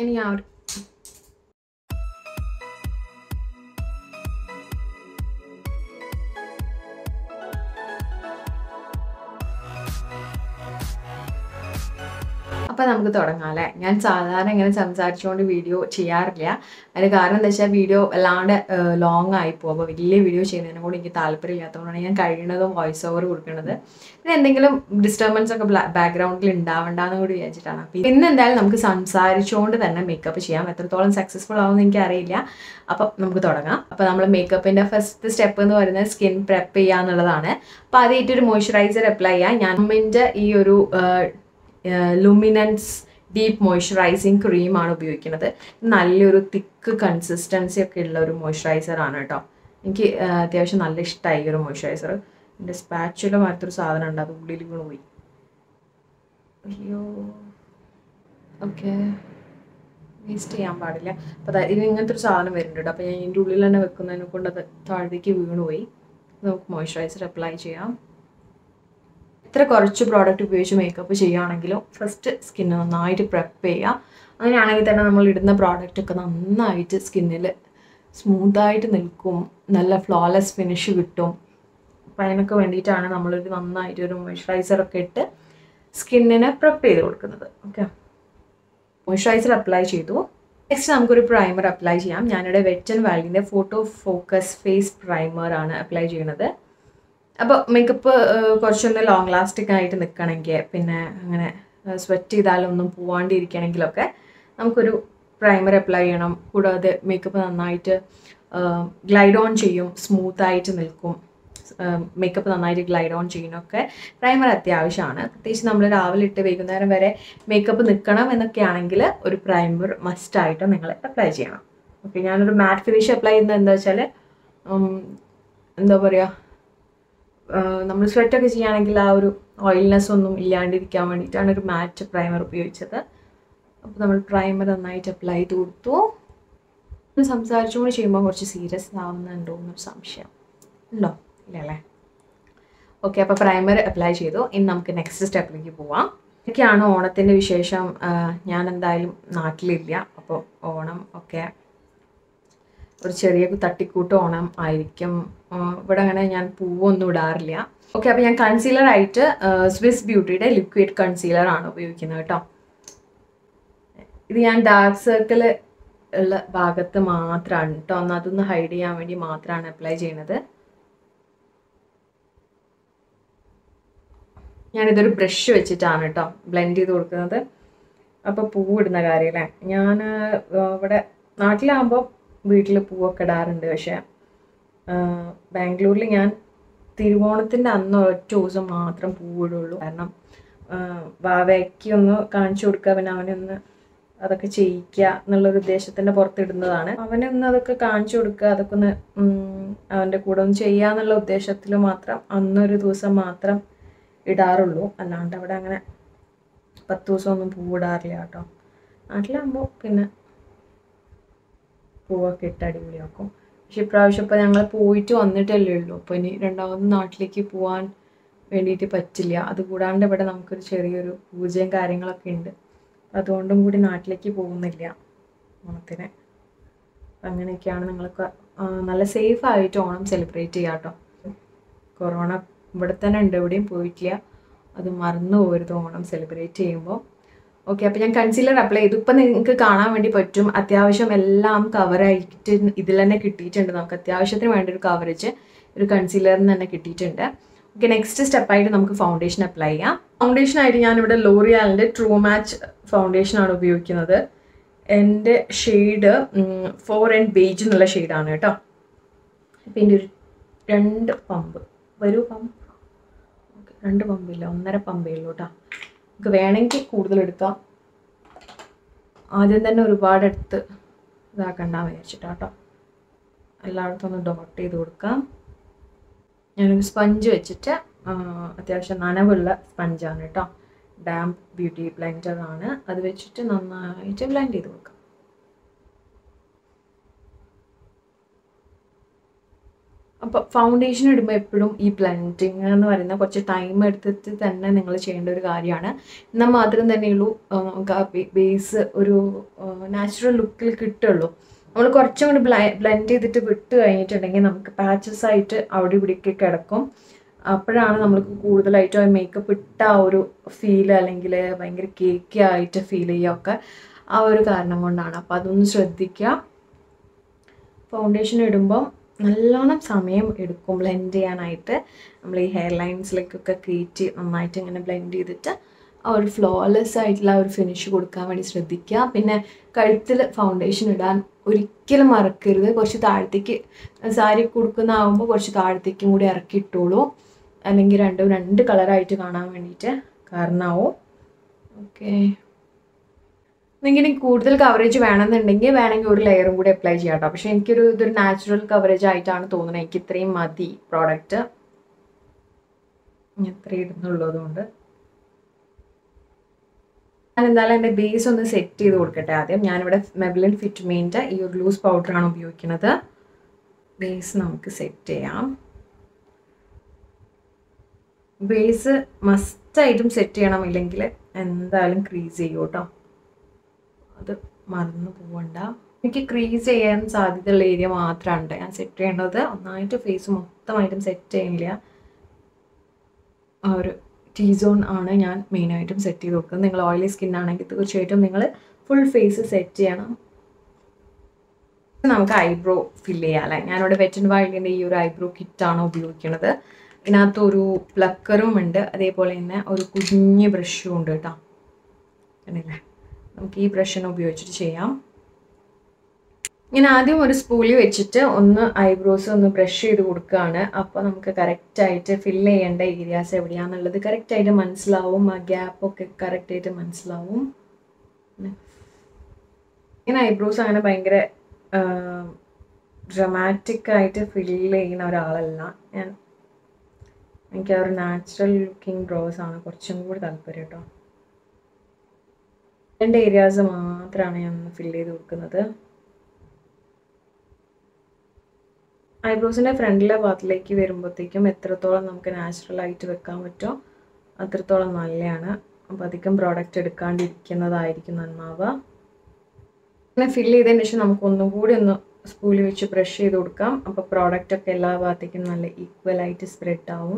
ഇനി ആ ഒരു അപ്പം നമുക്ക് തുടങ്ങാം അല്ലേ ഞാൻ സാധാരണ ഇങ്ങനെ സംസാരിച്ചുകൊണ്ട് വീഡിയോ ചെയ്യാറില്ല അതിന് കാരണം എന്താ വെച്ചാൽ വീഡിയോ വല്ലാണ്ട് ലോങ് ആയിപ്പോകും അപ്പോൾ വലിയ വീഡിയോ ചെയ്യുന്നതിനെ കൂടി എനിക്ക് താല്പര്യമില്ലാത്തതുകൊണ്ടാണ് ഞാൻ കഴിയുന്നതും വോയിസ് ഓവർ കൊടുക്കുന്നത് പിന്നെ എന്തെങ്കിലും ഡിസ്റ്റർബൻസ് ഒക്കെ ബാക്ക്ഗ്രൗണ്ടിൽ ഉണ്ടാവണ്ടെന്ന് കൂടി വിചാരിച്ചിട്ടാണ് അപ്പം ഇന്ന് എന്തായാലും നമുക്ക് സംസാരിച്ചുകൊണ്ട് തന്നെ മേക്കപ്പ് ചെയ്യാം എത്രത്തോളം സക്സസ്ഫുൾ ആവുമെന്ന് എനിക്കറിയില്ല അപ്പം നമുക്ക് തുടങ്ങാം അപ്പോൾ നമ്മൾ മേക്കപ്പിൻ്റെ ഫസ്റ്റ് സ്റ്റെപ്പ് എന്ന് പറയുന്നത് സ്കിൻ പ്രെപ്പ് ചെയ്യുക എന്നുള്ളതാണ് അപ്പോൾ ആദ്യമായിട്ട് ഒരു മോയ്സ്ചറൈസർ അപ്ലൈ ചെയ്യാം ഞാൻ അമ്മിൻ്റെ ഈ ഒരു ലുമിനൻസ് ഡീപ്പ് മോയ്സ്ചറൈസിങ് ക്രീമാണ് ഉപയോഗിക്കുന്നത് നല്ലൊരു തിക്ക് കൺസിസ്റ്റൻസി ഒക്കെ ഉള്ള ഒരു മോയ്സ്ചറൈസർ ആണ് കേട്ടോ എനിക്ക് ആ, അത്യാവശ്യം നല്ല ഇഷ്ടമായി ഈ ഒരു മോയ്സ്ചറൈസർ എൻ്റെ സ്പാച്ചുല മാറ്റൊരു സാധനം ഉണ്ട് അത് ഉള്ളിൽ വീണ് പോയി അയ്യോ ഓക്കെ വേസ്റ്റ് ചെയ്യാൻ പാടില്ല അപ്പോൾ അതാ ഇത് ഇങ്ങനത്തെ ഒരു സാധനം വരുന്നുണ്ട് കേട്ടോ അപ്പോൾ ഞാൻ ഇതിൻ്റെ ഉള്ളിൽ തന്നെ വെക്കുന്നതിനെ കൊണ്ട് അത് താഴത്തേക്ക് വീണുപോയി നമുക്ക് മോയ്സ്ചറൈസർ അപ്ലൈ ചെയ്യാം എത്ര കുറച്ച് പ്രോഡക്റ്റ് ഉപയോഗിച്ച് മേക്കപ്പ് ചെയ്യുകയാണെങ്കിലും ഫസ്റ്റ് സ്കിന്ന് നന്നായിട്ട് പ്രെപ്പ് ചെയ്യുക അങ്ങനെയാണെങ്കിൽ തന്നെ നമ്മൾ ഇടുന്ന പ്രോഡക്റ്റ് ഒക്കെ നന്നായിട്ട് സ്കിന്നിൽ സ്മൂത്തായിട്ട് നിൽക്കും നല്ല ഫ്ലോലെസ് ഫിനിഷ് കിട്ടും അപ്പം അതിനൊക്കെ വേണ്ടിയിട്ടാണ് നമ്മളൊരു നന്നായിട്ട് ഒരു മോയ്സ്ചറൈസർ ഒക്കെ ഇട്ട് സ്കിന്നിനെ പ്രെപ്പ് ചെയ്ത് കൊടുക്കുന്നത് ഓക്കെ മോയ്സ്ചറൈസർ അപ്ലൈ ചെയ്തു നെക്സ്റ്റ് നമുക്കൊരു പ്രൈമർ അപ്ലൈ ചെയ്യാം ഞാനിവിടെ വെറ്റൻ വാലിൻ്റെ ഫോട്ടോ ഫോക്കസ് ഫേസ് പ്രൈമർ ആണ് അപ്ലൈ ചെയ്യുന്നത് അപ്പോൾ മേക്കപ്പ് കുറച്ചൊന്ന് ലോങ് ലാസ്റ്റിക് ആയിട്ട് നിൽക്കണമെങ്കിൽ പിന്നെ അങ്ങനെ സ്വെറ്റ് ചെയ്താലൊന്നും പോവാണ്ടിരിക്കണമെങ്കിലൊക്കെ നമുക്കൊരു പ്രൈമർ അപ്ലൈ ചെയ്യണം കൂടാതെ മേക്കപ്പ് നന്നായിട്ട് ഗ്ലൈഡ് ഓൺ ചെയ്യും സ്മൂത്ത് ആയിട്ട് നിൽക്കും മേക്കപ്പ് നന്നായിട്ട് ഗ്ലൈഡ് ഓൺ ചെയ്യുന്നൊക്കെ പ്രൈമർ അത്യാവശ്യമാണ് പ്രത്യേകിച്ച് നമ്മൾ രാവിലെ ഇട്ട് വൈകുന്നേരം വരെ മേക്കപ്പ് നിൽക്കണം എന്നൊക്കെ ആണെങ്കിൽ ഒരു പ്രൈമർ മസ്റ്റായിട്ട് നിങ്ങൾ അപ്ലൈ ചെയ്യണം ഓക്കെ ഞാനൊരു മാറ്റ് ഫിനിഷ് അപ്ലൈ ചെയ്യുന്നത് എന്താ വെച്ചാൽ എന്താ പറയുക നമ്മൾ സ്വെറ്റൊക്കെ ചെയ്യുകയാണെങ്കിൽ ആ ഒരു ഓയിൽനെസ് ഒന്നും ഇല്ലാണ്ടിരിക്കാൻ വേണ്ടിയിട്ടാണ് ഒരു മാറ്റ് പ്രൈമർ ഉപയോഗിച്ചത് അപ്പോൾ നമ്മൾ പ്രൈമർ നന്നായിട്ട് അപ്ലൈ ചെയ്ത് കൊടുത്തു ഇത് സംസാരിച്ചുകൊണ്ട് ചെയ്യുമ്പോൾ കുറച്ച് സീരിയസ് ആവുന്നുണ്ടോ എന്നൊരു സംശയം ഉണ്ടോ ഇല്ലല്ലേ ഓക്കെ അപ്പോൾ പ്രൈമർ അപ്ലൈ ചെയ്തു ഇനി നമുക്ക് നെക്സ്റ്റ് സ്റ്റെപ്പിലേക്ക് പോവാം ഇതൊക്കെയാണ് ഓണത്തിൻ്റെ വിശേഷം ആ, ഞാൻ എന്തായാലും നാട്ടിലില്ല അപ്പോൾ ഓണം ഒക്കെ ഒരു ചെറിയ തട്ടിക്കൂട്ട് ഓണം ആയിരിക്കും ആ, ഇവിടെ അങ്ങനെ ഞാൻ പൂവൊന്നും ഇടാറില്ല ഓക്കെ അപ്പോൾ ഞാൻ കൺസീലർ ആയിട്ട് സ്വിസ് ബ്യൂട്ടിയുടെ ലിക്വിഡ് കൺസീലർ ആണ് ഉപയോഗിക്കുന്നത് കേട്ടോ ഇത് ഞാൻ ഡാർക്ക് സർക്കിൾ ഉള്ള ഭാഗത്ത് മാത്രമാണ് കേട്ടോ ഒന്ന് അതൊന്ന് ഹൈഡ് ചെയ്യാൻ വേണ്ടി മാത്രമാണ് അപ്ലൈ ചെയ്യുന്നത് ഞാനിതൊരു ബ്രഷ് വെച്ചിട്ടാണ് കേട്ടോ ബ്ലെൻഡ് ചെയ്ത് കൊടുക്കുന്നത് അപ്പോൾ പൂവിടുന്ന കാര്യമല്ലേ ഞാൻ ഇവിടെ നാട്ടിലാകുമ്പോൾ വീട്ടിൽ പൂവൊക്കെ ഇടാറുണ്ട് പക്ഷേ ബാംഗ്ലൂരിൽ ഞാൻ തിരുവോണത്തിൻ്റെ അന്ന് ഒറ്റ ദിവസം മാത്രം പൂവിടുള്ളൂ കാരണം ആ, വാവയ്ക്ക് ഒന്ന് കാണിച്ചു കൊടുക്കുക പിന്നെ അവനൊന്ന് അതൊക്കെ ചെയ്യിക്കുക എന്നുള്ളൊരു ഉദ്ദേശത്തിൻ്റെ പുറത്തിടുന്നതാണ് അവനൊന്ന് അതൊക്കെ കാണിച്ചു കൊടുക്കുക അതൊക്കെ ഒന്ന് ഉം, അവൻ്റെ കൂടെ ഒന്ന് ചെയ്യുക എന്നുള്ള ഉദ്ദേശത്തിൽ മാത്രം അന്നൊരു ദിവസം മാത്രം ഇടാറുള്ളൂ അല്ലാണ്ട് അവിടെ അങ്ങനെ പത്ത് ദിവസം ഒന്നും പൂവിടാറില്ല കേട്ടോ നാട്ടിലാകുമ്പോൾ പിന്നെ പൂവൊക്കെ ഇട്ട് അടിപൊളിയാക്കും പക്ഷെ ഇപ്രാവശ്യം ഇപ്പോൾ ഞങ്ങൾ പോയിട്ട് വന്നിട്ടല്ലേ ഉള്ളൂ അപ്പോൾ ഇനി രണ്ടാമത് നാട്ടിലേക്ക് പോകാൻ വേണ്ടിയിട്ട് പറ്റില്ല അതുകൂടാണ്ട് ഇവിടെ നമുക്കൊരു ചെറിയൊരു പൂജയും കാര്യങ്ങളൊക്കെ ഉണ്ട് അതുകൊണ്ടും കൂടി നാട്ടിലേക്ക് പോകുന്നില്ല ഓണത്തിന് അപ്പം അങ്ങനെയൊക്കെയാണ് നിങ്ങളൊക്കെ ആ, നല്ല സേഫ് ആയിട്ട് ഓണം സെലിബ്രേറ്റ് ചെയ്യാം കേട്ടോ കൊറോണ ഇവിടെ തന്നെ ഉണ്ട് എവിടെയും പോയിട്ടില്ല അത് മറന്നു പോകരുത് ഓണം സെലിബ്രേറ്റ് ചെയ്യുമ്പോൾ ഓക്കെ അപ്പോൾ ഞാൻ കൺസീലർ അപ്ലൈ ചെയ്തു ഇപ്പം നിങ്ങൾക്ക് കാണാൻ വേണ്ടി പറ്റും അത്യാവശ്യം എല്ലാം കവറായിട്ട് ഇതിൽ തന്നെ കിട്ടിയിട്ടുണ്ട് നമുക്ക് അത്യാവശ്യത്തിന് വേണ്ട ഒരു കവറേജ് ഒരു കൺസീലറിന് തന്നെ കിട്ടിയിട്ടുണ്ട് ഓക്കെ നെക്സ്റ്റ് സ്റ്റെപ്പായിട്ട് നമുക്ക് ഫൗണ്ടേഷൻ അപ്ലൈ ചെയ്യാം ഫൗണ്ടേഷൻ ആയിട്ട് ഞാനിവിടെ ലോറിയാലിൻ്റെ ട്രൂ മാച്ച് ഫൗണ്ടേഷൻ ആണ് ഉപയോഗിക്കുന്നത് എൻ്റെ ഷെയ്ഡ് ഫോർ ആൻഡ് ബേജ് എന്നുള്ള ഷെയ്ഡാണ് കേട്ടോ അപ്പം എൻ്റെ ഒരു രണ്ട് പമ്പ് വരൂ പമ്പ് ഓക്കെ രണ്ട് പമ്പില്ല ഒന്നര പമ്പേ ഉള്ളൂ കേട്ടോ നമുക്ക് വേണമെങ്കിൽ കൂടുതൽ എടുക്കാം ആദ്യം തന്നെ ഒരുപാട് എടുത്ത് ഇതാക്കണ്ട വിചാരിച്ചിട്ടാ കേട്ടോ എല്ലായിടത്തും ഒന്ന് ഡോട്ട് ചെയ്ത് കൊടുക്കാം ഞാനൊരു സ്പഞ്ച് വെച്ചിട്ട് ആ, അത്യാവശ്യം നനവുള്ള സ്പഞ്ചാണ് കേട്ടോ ഡാംപ് ബ്യൂട്ടി ബ്ലെൻഡർ ആണ് അത് വെച്ചിട്ട് നന്നായിട്ട് ബ്ലെൻഡ് ചെയ്ത് കൊടുക്കാം അപ്പോൾ ഫൗണ്ടേഷൻ ഇടുമ്പോൾ എപ്പോഴും ഈ ബ്ലെൻഡിങ് എന്ന് പറയുന്ന കുറച്ച് ടൈം എടുത്തിട്ട് തന്നെ നിങ്ങൾ ചെയ്യേണ്ട ഒരു കാര്യമാണ് എന്നാൽ മാത്രം തന്നെയുള്ളൂ ആ, നമുക്ക് ആ ബേസ് ഒരു നാച്ചുറൽ ലുക്കിൽ കിട്ടുള്ളൂ നമ്മൾ കുറച്ചും കൂടി ബ്ല ബ്ലെൻഡ് ചെയ്തിട്ട് വിട്ട് കഴിഞ്ഞിട്ടുണ്ടെങ്കിൽ നമുക്ക് പാച്ചസ് ആയിട്ട് അവിടെ ഇവിടേക്ക് കിടക്കും അപ്പോഴാണ് നമ്മൾക്ക് കൂടുതലായിട്ട് ആ മേക്കപ്പ് ഇട്ട ആ ഒരു ഫീൽ അല്ലെങ്കിൽ ഭയങ്കര കേക്കി ആയിട്ട് ഫീൽ ചെയ്യുകയൊക്കെ ആ ഒരു കാരണം കൊണ്ടാണ് അപ്പോൾ അതൊന്ന് ശ്രദ്ധിക്കുക ഫൗണ്ടേഷൻ ഇടുമ്പോൾ നല്ലോണം സമയം എടുക്കും ബ്ലെൻഡ് ചെയ്യാനായിട്ട് നമ്മൾ ഈ ഹെയർ ലൈൻസിലേക്കൊക്കെ കയറ്റി നന്നായിട്ട് ഇങ്ങനെ ബ്ലെൻഡ് ചെയ്തിട്ട് ആ ഒരു ഫ്ലോലെസ് ആയിട്ടുള്ള ആ ഒരു ഫിനിഷ് കൊടുക്കാൻ വേണ്ടി ശ്രദ്ധിക്കുക പിന്നെ കഴുത്തിൽ ഫൗണ്ടേഷൻ ഇടാൻ ഒരിക്കലും മറക്കരുത് കുറച്ച് താഴത്തേക്ക് സാരി കൊടുക്കുന്നതാകുമ്പോൾ കുറച്ച് താഴത്തേക്കും കൂടി ഇറക്കി ഇട്ടോളൂ അല്ലെങ്കിൽ രണ്ടും രണ്ട് കളറായിട്ട് കാണാൻ വേണ്ടിയിട്ട് കാരണമാവും ഓക്കെ നിങ്ങൾക്ക് കൂടുതൽ കവറേജ് വേണമെന്നുണ്ടെങ്കിൽ വേണമെങ്കിൽ ഒരു ലെയറും കൂടി അപ്ലൈ ചെയ്യാം കേട്ടോ പക്ഷേ എനിക്കൊരു ഇതൊരു നാച്ചുറൽ കവറേജ് ആയിട്ടാണ് തോന്നുന്നത് എനിക്ക് ഇത്രയും മതി പ്രോഡക്റ്റ് ഇത്രയും ഇടുന്നുള്ളതുകൊണ്ട് ഞാൻ എന്തായാലും എൻ്റെ ബേസ് ഒന്ന് സെറ്റ് ചെയ്ത് കൊടുക്കട്ടെ ആദ്യം ഞാനിവിടെ മെബിലിൻ ഫിറ്റ്മീൻ്റെ ഈ ഒരു ലൂസ് പൗഡറാണ് ഉപയോഗിക്കുന്നത് ബേസ് നമുക്ക് സെറ്റ് ചെയ്യാം ബേസ് മസ്റ്റായിട്ടും സെറ്റ് ചെയ്യണം ഇല്ലെങ്കിൽ എന്തായാലും ക്രീസ് ചെയ്യും കേട്ടോ അത് മറന്നു പോവണ്ട എനിക്ക് ക്രീസ് ചെയ്യാൻ സാധ്യതയുള്ള ഏരിയ മാത്രമാണ് ഞാൻ സെറ്റ് ചെയ്യേണ്ടത് ഒന്നായിട്ട് ഫേസ് മൊത്തമായിട്ടും സെറ്റ് ചെയ്യില്ല ആ ഒരു ടീ സോൺ ആണ് ഞാൻ മെയിനായിട്ടും സെറ്റ് ചെയ്ത് നോക്കുന്നത് നിങ്ങൾ ഓയിലി സ്കിൻ ആണെങ്കിൽ തീർച്ചയായിട്ടും നിങ്ങൾ ഫുൾ ഫേസ് സെറ്റ് ചെയ്യണം നമുക്ക് ഐബ്രോ ഫില്ല് ചെയ്യാം അല്ലേ ഞാനിവിടെ വെറ്റ് ആൻഡ് വൈൽഡിൻ്റെ ഈ ഒരു ഐബ്രോ കിറ്റാണ് ഉപയോഗിക്കുന്നത് ഇതിനകത്ത് ഒരു പ്ലക്കറും ഉണ്ട് അതേപോലെ തന്നെ ഒരു കുഞ്ഞ് ബ്രഷും ഉണ്ട് കേട്ടോ കണ്ടില്ലേ നമുക്ക് ഈ ബ്രഷിനെ ഉപയോഗിച്ചിട്ട് ചെയ്യാം ഞാൻ ആദ്യം ഒരു സ്പൂളി വെച്ചിട്ട് ഒന്ന് ഐബ്രോസ് ഒന്ന് ബ്രഷ് ചെയ്ത് കൊടുക്കുകയാണ് അപ്പോൾ നമുക്ക് കറക്റ്റായിട്ട് ഫില്ല് ചെയ്യേണ്ട ഏരിയാസ് എവിടെയാണെന്നുള്ളത് കറക്റ്റായിട്ട് മനസ്സിലാവും ആ ഗ്യാപ്പൊക്കെ കറക്റ്റായിട്ട് മനസ്സിലാവും ഇങ്ങനെ ഐബ്രോസ് അങ്ങനെ ഭയങ്കര ഡ്രമാറ്റിക് ആയിട്ട് ഫില്ല് ചെയ്യുന്ന ഒരാളല്ല ഞാൻ എനിക്ക് ആ ഒരു നാച്ചുറൽ ലുക്കിംഗ് ബ്രോസ് ആണ് കുറച്ചും കൂടി താല്പര്യം കേട്ടോ രണ്ട് ഏരിയാസ് മാത്രമാണ് ഞാൻ ഫില്ല് ചെയ്ത് കൊടുക്കുന്നത് ഐബ്രോസിൻ്റെ ഫ്രണ്ടിലെ ഭാഗത്തിലേക്ക് വരുമ്പോഴത്തേക്കും എത്രത്തോളം നമുക്ക് നാച്ചുറൽ ആയിട്ട് വെക്കാൻ പറ്റുമോ അത്രത്തോളം നല്ലതാണ് അപ്പോൾ അധികം പ്രോഡക്റ്റ് എടുക്കാണ്ടിരിക്കുന്നതായിരിക്കും നന്നാവുക പിന്നെ ഫില്ല് ചെയ്തതിന് ശേഷം നമുക്ക് ഒന്നും കൂടി ഒന്ന് സ്പൂളിൽ വെച്ച് ബ്രഷ് ചെയ്ത് കൊടുക്കാം അപ്പോൾ പ്രോഡക്റ്റ് ഒക്കെ എല്ലാ ഭാഗത്തേക്കും നല്ല ഈക്വൽ ആയിട്ട് സ്പ്രെഡ് ആവും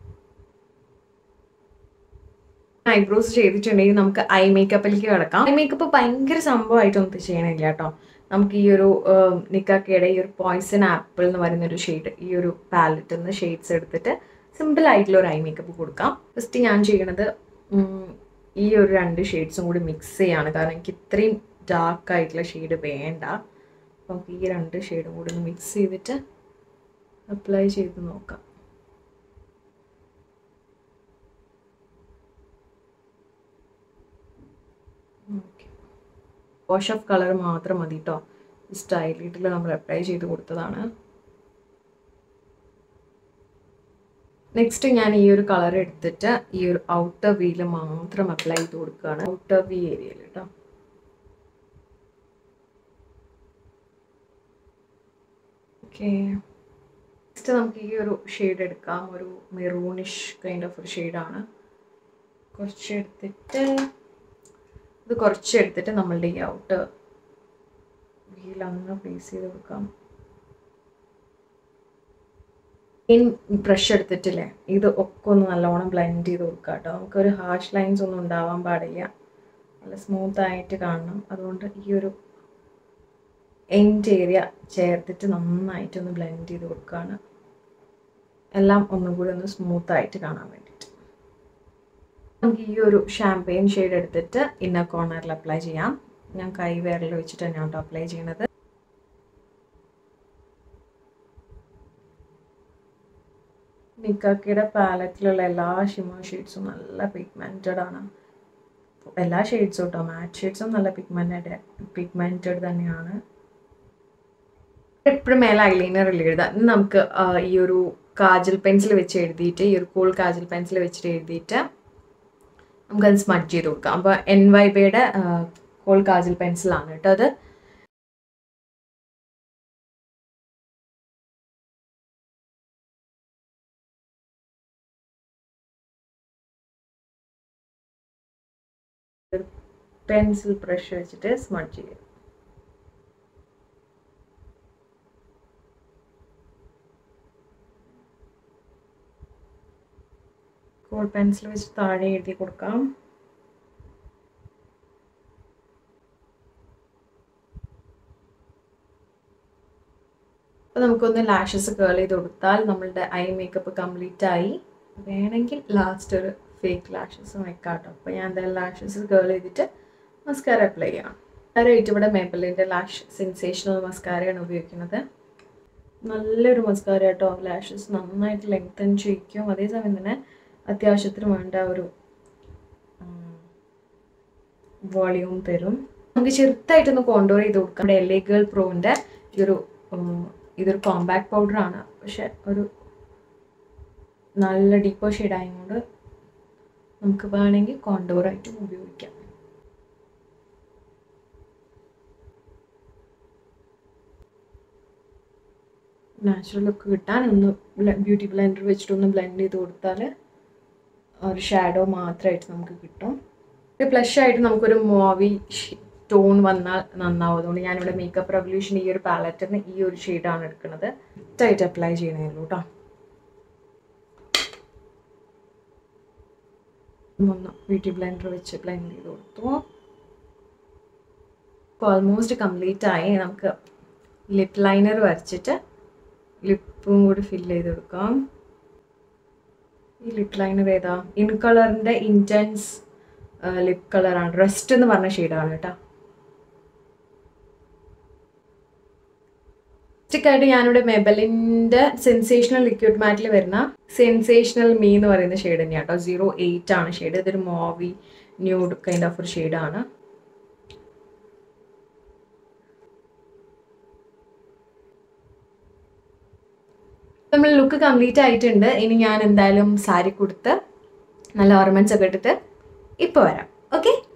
ഐബ്രോസ് ചെയ്തിട്ടുണ്ടെങ്കിൽ നമുക്ക് ഐ മേക്കപ്പിലേക്ക് കിടക്കാം ഐ മേക്കപ്പ് ഭയങ്കര സംഭവമായിട്ടൊന്നും ചെയ്യണില്ല കേട്ടോ നമുക്ക് ഈ ഒരു നിക്കാക്കയുടെ ഈ ഒരു പോയ്സൺ ആപ്പിൾ എന്ന് പറയുന്ന ഒരു ഷെയ്ഡ് ഈ ഒരു പാലറ്റിൽ നിന്ന് ഷെയ്ഡ്സ് എടുത്തിട്ട് സിമ്പിൾ ആയിട്ടുള്ള ഒരു ഐ മേക്കപ്പ് കൊടുക്കാം ഫസ്റ്റ് ഞാൻ ചെയ്യണത് ഉം, ഈ ഒരു രണ്ട് ഷെയ്ഡ്സും കൂടി മിക്സ് ചെയ്യാണ് കാരണം എനിക്ക് ഇത്രയും ഡാർക്ക് ആയിട്ടുള്ള ഷെയ്ഡ് വേണ്ട അപ്പം നമുക്ക് ഈ രണ്ട് ഷെയ്ഡും കൂടി ഒന്ന് മിക്സ് ചെയ്തിട്ട് അപ്ലൈ ചെയ്ത് നോക്കാം ഓക്കെ വാഷ് ഓഫ് കളർ മാത്രം മതി കേട്ടോ സ്റ്റൈലിറ്റിൽ നമ്മൾ അപ്ലൈ ചെയ്ത് കൊടുത്തതാണ് നെക്സ്റ്റ് ഞാൻ ഈ ഒരു കളർ എടുത്തിട്ട് ഈ ഒരു ഔട്ടർ വീയിൽ മാത്രം അപ്ലൈ ചെയ്ത് കൊടുക്കുകയാണ് ഔട്ടർ വി ഏരിയയിൽ കേട്ടോ ഓക്കെ നെക്സ്റ്റ് നമുക്ക് ഈ ഒരു ഷെയ്ഡ് എടുക്കാം ഒരു മെറൂണിഷ് കൈൻഡ് ഓഫ് ഒരു ഷെയ്ഡാണ് കുറച്ച് എടുത്തിട്ട് ഇത് കുറച്ച് എടുത്തിട്ട് നമ്മളുടെ ഈ ഔട്ട് വീൽ അങ്ങ് പ്ലേസ് ചെയ്ത് കൊടുക്കാം മെയിൻ ബ്രഷ് എടുത്തിട്ടില്ലേ ഇത് ഒക്കെ ഒന്ന് നല്ലോണം ബ്ലെൻഡ് ചെയ്ത് കൊടുക്കുക കേട്ടോ നമുക്കൊരു ഹാഷ് ലൈൻസ് ഒന്നും ഉണ്ടാവാൻ പാടില്ല നല്ല സ്മൂത്ത് ആയിട്ട് കാണണം അതുകൊണ്ട് ഈ ഒരു എൻഡ് ഏരിയ ചേർത്തിട്ട് നന്നായിട്ടൊന്ന് ബ്ലെൻഡ് ചെയ്ത് കൊടുക്കുകയാണ് എല്ലാം ഒന്നും കൂടി ഒന്ന് സ്മൂത്ത് ആയിട്ട് കാണാൻ വേണ്ടിയിട്ട് നമുക്ക് ഈ ഒരു ഷാമ്പെയിൻ ഷെയ്ഡ് എടുത്തിട്ട് ഇന്നർ കോർണറിൽ അപ്ലൈ ചെയ്യാം ഞാൻ കൈ വിരൽ വെച്ചിട്ട് തന്നെയാണ് കേട്ടോ അപ്ലൈ ചെയ്യണത് നിക്കാക്കിയുടെ പാലറ്റിലുള്ള എല്ലാ ഷിമോ ഷെയ്ഡ്സും നല്ല പിഗ്മെൻറ്റഡ് ആണ് എല്ലാ ഷെയ്ഡ്സും കേട്ടോ മാറ്റ് ഷെയ്ഡ്സും നല്ല പിഗ്മെൻറ്റഡ് പിഗ്മെൻറ്റഡ് തന്നെയാണ് എപ്പോഴും മേലെ ഐലൈനർ ഇല്ല എഴുതാം ഇന്ന് നമുക്ക് ആ, ഈ ഒരു കാജൽ പെൻസിൽ വെച്ച് എഴുതിയിട്ട് ഈ ഒരു കൂൾ കാജൽ പെൻസിൽ വെച്ചിട്ട് എഴുതിയിട്ട് നമുക്കത് സ്മഡ് ചെയ്ത് കൊടുക്കാം അപ്പോൾ എൻ വൈബയുടെ കോൾ കാജൽ പെൻസിലാണ് കേട്ടോ അത് പെൻസിൽ ബ്രഷ് വെച്ചിട്ട് സ്മഡ് ചെയ്യുക കോൾ പെൻസിൽ വെച്ച് താഴെ എഴുതി കൊടുക്കാം അപ്പോൾ നമുക്കൊന്ന് ലാഷസ് കേൾ ചെയ്ത് കൊടുത്താൽ നമ്മളുടെ ഐ മേക്കപ്പ് കംപ്ലീറ്റ് ആയി വേണമെങ്കിൽ ലാസ്റ്റ് ഒരു ഫേക്ക് ലാഷസ് വെക്കാം കേട്ടോ അപ്പോൾ ഞാൻ എന്തായാലും ലാഷസ് കേൾ ചെയ്തിട്ട് മസ്കാര അപ്ലൈ ചെയ്യാം ആയിട്ട് ഇവിടെ മേബലിൻ്റെ ലാഷ് സെൻസേഷണൽ മസ്കാരയാണ് ഉപയോഗിക്കുന്നത് നല്ലൊരു മസ്കാര കേട്ടോ ലാഷസ് നന്നായിട്ട് ലെങ്തൻ ചെയ്യിക്കും അതേസമയം തന്നെ അത്യാവശ്യത്തിന് വേണ്ട ഒരു വോളിയൂം തരും നമുക്ക് ചെറുതായിട്ടൊന്ന് കോണ്ടോർ ചെയ്ത് കൊടുക്കാം ഇവിടെ എൽ എ ഗേൾ പ്രോവിൻ്റെ ഇതൊരു ഇതൊരു കോമ്പാക്ട് പൗഡറാണ് പക്ഷെ ഒരു നല്ല ഡീപ്പോ ഷെയ്ഡ് ആയതുകൊണ്ട് നമുക്ക് വേണമെങ്കിൽ കോണ്ടോറായിട്ടും ഉപയോഗിക്കാം നാച്ചുറൽ ലുക്ക് കിട്ടാൻ ഒന്ന് ബ്യൂട്ടി ബ്ലെൻഡർ വെച്ചിട്ടൊന്ന് ബ്ലെൻഡ് ചെയ്ത് കൊടുത്താൽ ഒരു ഷാഡോ മാത്രമായിട്ട് നമുക്ക് കിട്ടും ഇത് ഫ്ലഷ് ആയിട്ട് നമുക്കൊരു മോവി ടോൺ വന്നാൽ നന്നാവും അതുകൊണ്ട് ഞാനിവിടെ മേക്കപ്പ് റെവല്യൂഷൻ ഈ ഒരു പാലറ്റിന് ഈ ഒരു ഷെയ്ഡാണ് എടുക്കുന്നത് ആയിട്ട് അപ്ലൈ ചെയ്യണേ ഉള്ളൂ കേട്ടോ ഒന്ന് ബ്യൂട്ടി ബ്ലെൻഡർ വെച്ച് ബ്ലെൻഡ് ചെയ്ത് കൊടുത്തു ഇപ്പോൾ ഓൾമോസ്റ്റ് കംപ്ലീറ്റ് ആയി നമുക്ക് ലിപ് ലൈനർ വരച്ചിട്ട് ലിപ്പും കൂടി ഫില്ല് ചെയ്ത് കൊടുക്കാം ഈ ലിപ് ലൈനർ ഏതാ ഇൻ കളറിൻ്റെ ഇൻറ്റൻസ് ലിപ് കളറാണ് റെസ്റ്റ് എന്ന് പറഞ്ഞ ഷെയ്ഡാണ് കേട്ടോ ആയിട്ട് ഞാനിവിടെ മെബലിൻ്റെ സെൻസേഷണൽ ലിക്വിഡ് മാറ്റിൽ വരുന്ന സെൻസേഷണൽ മീ എന്ന് പറയുന്ന ഷെയ്ഡ് തന്നെയാണ് കേട്ടോ സീറോ എയ്റ്റ് ആണ് ഷെയ്ഡ് ഇതൊരു മോവി ന്യൂഡ് കൈൻഡ് ഓഫ് ഒരു ഷെയ്ഡാണ് നമ്മൾ ലുക്ക് കംപ്ലീറ്റ് ആയിട്ടുണ്ട് ഇനി ഞാൻ എന്തായാലും സാരി കൊടുത്ത് നല്ല ഓർണമെന്റ്സ് ഒക്കെ ഇട്ടിട്ട് ഇപ്പോൾ വരാം ഓക്കെ